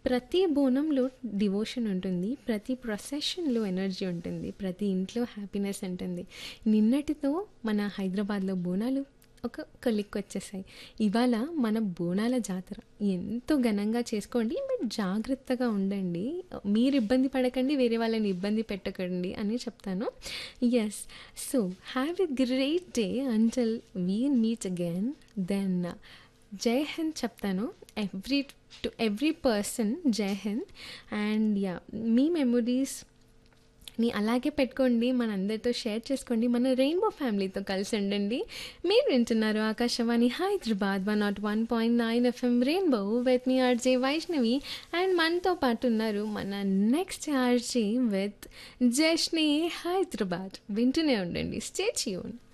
ప్రతి బోనంలో డివోషన్ ఉంటుంది ప్రతి ప్రొసెషన్లో ఎనర్జీ ఉంటుంది ప్రతి ఇంట్లో హ్యాపీనెస్ ఉంటుంది నిన్నటితో మన హైదరాబాద్లో బోనాలు ఒక కొలిక్కి వచ్చేసాయి ఇవాళ మన బోనాల జాతర ఎంతో ఘనంగా చేసుకోండి బట్ జాగ్రత్తగా ఉండండి మీరు ఇబ్బంది పడకండి వేరే వాళ్ళని ఇబ్బంది పెట్టకండి అని చెప్తాను yes so have a great day until we meet again then Jai Hind చెప్తాను every to every person Jai Hind and yeah మీ మెమొరీస్ ని అలాగే పెట్టుకోండి మన అందరితో షేర్ చేసుకోండి మన రెయిన్బో ఫ్యామిలీతో కలిసి ఉండండి మీరు వింటున్నారు Akashvani Hyderabad one nought one point nine FM rainbow with me RJ Vaishnavi and మనతో పాటు ఉన్నారు మన నెక్స్ట్ ఆర్జే విత్ జష్ని హైదరాబాద్ వింటూనే ఉండండి స్టే ట్యూన్